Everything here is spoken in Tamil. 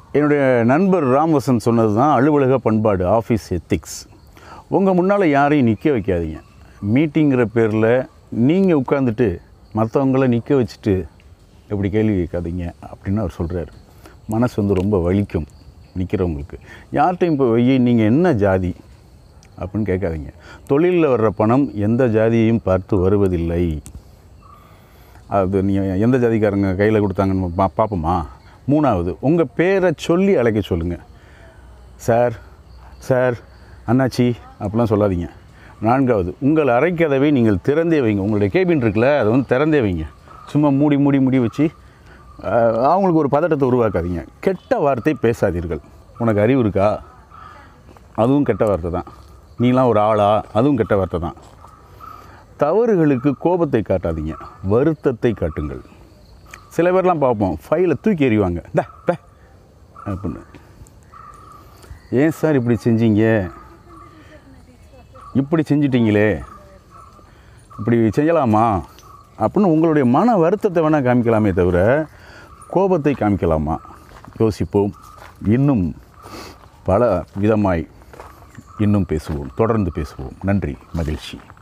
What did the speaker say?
என்னுடைய நண்பர் ராமவசன் சொன்னது தான் அலுவலக பண்பாடு ஆஃபீஸ் எத்திக்ஸ் உங்கள் முன்னால் யாரையும் நிற்க வைக்காதீங்க மீட்டிங்கிற பேரில் நீங்கள் உட்காந்துட்டு மற்றவங்கள நிற்க வச்சுட்டு இப்படி கேள்வி கேட்காதீங்க அப்படின்னு அவர் சொல்கிறார் மனசு வந்து ரொம்ப வலிக்கும் நிற்கிறவங்களுக்கு யார்கிட்டையும் போய் நீங்கள் என்ன ஜாதி அப்படின்னு கேட்காதீங்க தொழிலில் வர்ற பணம் எந்த ஜாதியையும் பார்த்து வருவதில்லை அது நீங்கள் எந்த ஜாதிக்காரங்க கையில் கொடுத்தாங்கன்னு பா பார்ப்போமா மூணாவது உங்கள் பேரை சொல்லி அழைக்க சொல்லுங்கள் சார் சார் அண்ணாச்சி அப்படிலாம் சொல்லாதீங்க நான்காவது உங்கள் அறைக்கதவை நீங்கள் திறந்தே வைங்க உங்களுடைய கேபின் இருக்குல்ல அதை வந்து திறந்தே வைங்க சும்மா மூடி மூடி மூடி வச்சு அஹ், அவங்களுக்கு ஒரு பதட்டத்தை உருவாக்காதீங்க கெட்ட வார்த்தை பேசாதீர்கள் உனக்கு அறிவு இருக்கா அதுவும் கெட்ட வார்த்தை தான் நீலாம் ஒரு ஆளா அதுவும் கெட்ட வார்த்தை தான் தவறுகளுக்கு கோபத்தை காட்டாதீங்க வருத்தத்தை காட்டுங்கள் சில பேர்லாம் பார்ப்போம் ஃபைலை தூக்கி எறிவாங்க டா டா அப்படின்னு ஏன் சார் இப்படி செஞ்சீங்க இப்படி செஞ்சிட்டீங்களே இப்படி செய்யலாமா அப்படின்னு உங்களுடைய மன வருத்தத்தை வேணால் காமிக்கலாமே தவிர கோபத்தை காமிக்கலாமா யோசிப்போம் இன்னும் பல விதமாய் இன்னும் பேசுவோம் தொடர்ந்து பேசுவோம் நன்றி மகிழ்ச்சி